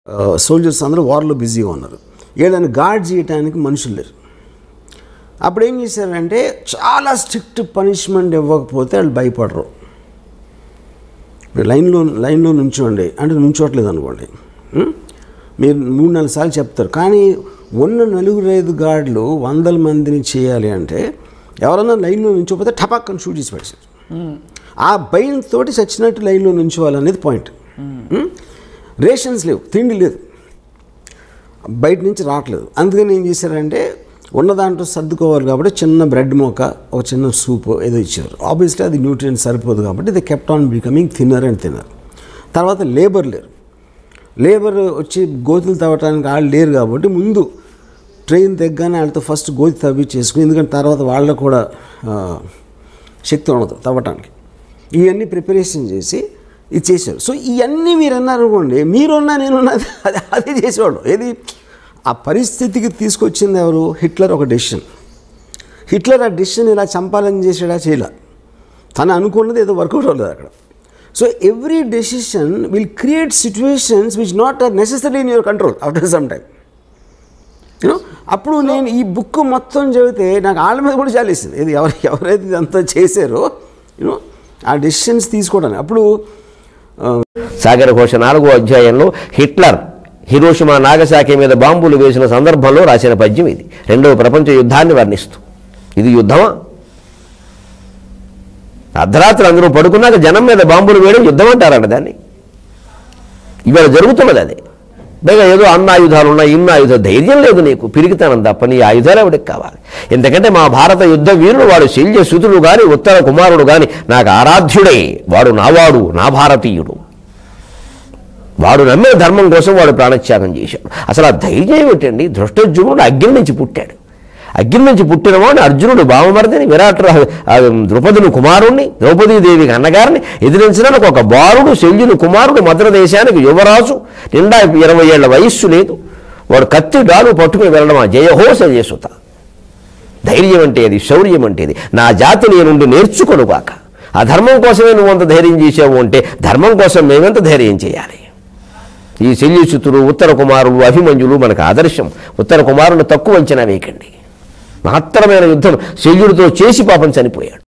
Soldiers అందరూ వార్లో బిజీగా ఉన్నారు ఏదైనా గార్డ్ చేయడానికి మనుషులు లేరు అప్పుడు ఏం చేశారంటే చాలా స్ట్రిక్ట్ పనిష్మెంట్ ఇవ్వకపోతే వాళ్ళు భయపడరు మీరు లైన్లో లైన్లో నుంచోండి అంటే నుంచోట్లేదు అనుకోండి ఉం? మీరు మూడు నాలుగు సార్లు చెప్తారు కానీ ఉన్న నలుగురు ఐదు గార్డులు వందల మందిని చేయాలి అంటే ఎవరన్నా లైన్లో నుంచోపోతే టపాక్కని షూట్ చేసి పడేసారు ఆ భయంతో చచ్చినట్టు లైన్లో నుంచోవాలనేది పాయింట్ ఉం? రేషన్స్ లేవు తిండి లేదు బయట నుంచి రావట్లేదు అందుకని ఏం చేశారంటే ఉన్న దాంట్లో సర్దుకోవాలి కాబట్టి చిన్న బ్రెడ్ మొక్క ఒక చిన్న సూప్ ఏదో ఇచ్చారు ఆబ్వియస్లీ అది న్యూట్రియంట్ సరిపోదు కాబట్టి ఇది kept on becoming thinner and thinner తర్వాత లేబర్ లేరు లేబర్ వచ్చి గోతులు తవ్వటానికి వాళ్ళు లేరు కాబట్టి ముందు ట్రైన్ దిగ్గానే వాళ్ళతో ఫస్ట్ గోతి తవ్వి చేసుకుని ఎందుకంటే తర్వాత వాళ్ళకు కూడా ఆ, శక్తి ఉండదు తవ్వటానికి ఇవన్నీ ప్రిపరేషన్ చేసి ఇది చేశారు సో ఇవన్నీ మీరు అన్నారనుకోండి మీరున్నా నేనున్నా అది అదే చేసేవాడు ఏది ఆ పరిస్థితికి తీసుకొచ్చింది ఎవరు హిట్లర్ ఒక డెసిషన్ హిట్లర్ ఆ డెసిషన్ ఇలా చంపాలని చేసాడా చేయలే తను అనుకున్నది ఏదో వర్కౌట్ అవ్వలేదు అక్కడ so every decision will create situations which not are necessary in your control after some time you know అప్పుడు నేను ఈ బుక్ మొత్తం చదివితే నాకు వాళ్ళ మీద కూడా చాలేసింది ఇది ఎవరు ఎవరైతే ఇదంతా చేశారో యూనో ఆ డెసిషన్స్ తీసుకోవడానికి అప్పుడు ఆ, సాగర ఘోష నాలుగో అధ్యాయంలో హిట్లర్ హిరోషిమా నాగసాకి మీద బాంబులు వేసిన సందర్భంలో రాసిన పద్యం ఇది రెండవ ప్రపంచ యుద్ధాన్ని వర్ణిస్తూ ఇది యుద్ధమా అర్ధరాత్రి అందరూ పడుకున్నాక జనం మీద బాంబులు వేయడం యుద్ధం అంటారంట దాన్ని ఇవాళ జరుగుతున్నది అది పైగా ఏదో అన్న ఆయుధాలు ఉన్నాయి ఇన్న ఆయుధ ధైర్యం లేదు నీకు పిరిగితనం తప్ప నీ ఆయుధాలు ఎవడికి కావాలి ఎందుకంటే మా భారత యుద్ధ వీరుడు వాడు శల్య సుతుడు గాని ఉత్తర కుమారుడు గాని నాకు ఆరాధ్యుడే వాడు నావాడు నా భారతీయుడు వాడు నమ్మే ధర్మం కోసం వాడు ప్రాణత్యాగం చేశాడు అసలు ఆ ధైర్యం ఏమిటండి దృష్టజుమ్నుడు అగ్ని నుంచి పుట్టాడు అగ్ని నుంచి పుట్టినవాడు అర్జునుడు బావమరిదిని విరాట్ రా- ఆ ద్రౌపదుని కుమారుణ్ణి ద్రౌపదీదేవికి అన్నగారిని ఎదిరించడానికి ఒక బాలుడు శల్యుని కుమారుడు మద్ర దేశానికి యువరాజు నిండా ఇరవై ఏళ్ల వయస్సు లేదు వాడు కత్తి డాలు పట్టుకుని వెళ్ళడం ఆ జయహో సజయసుత ధైర్యం అంటే అది శౌర్యం అంటే అది నా జాతి నీ నుండి నేర్చుకొనుగాక ఆ ధర్మం కోసమే నువ్వు అంత ధైర్యం చేసావు అంటే ధర్మం కోసం మేమెంత ధైర్యం చేయాలి ఈ శల్యచుతుడు ఉత్తర కుమారుడు అభిమన్యులు మనకు ఆదర్శం ఉత్తర కుమారుడు తక్కువ అంచనా వేయకండి మహత్తరమైన యుద్ధం శల్యుడితో చేసి పాపం చనిపోయాడు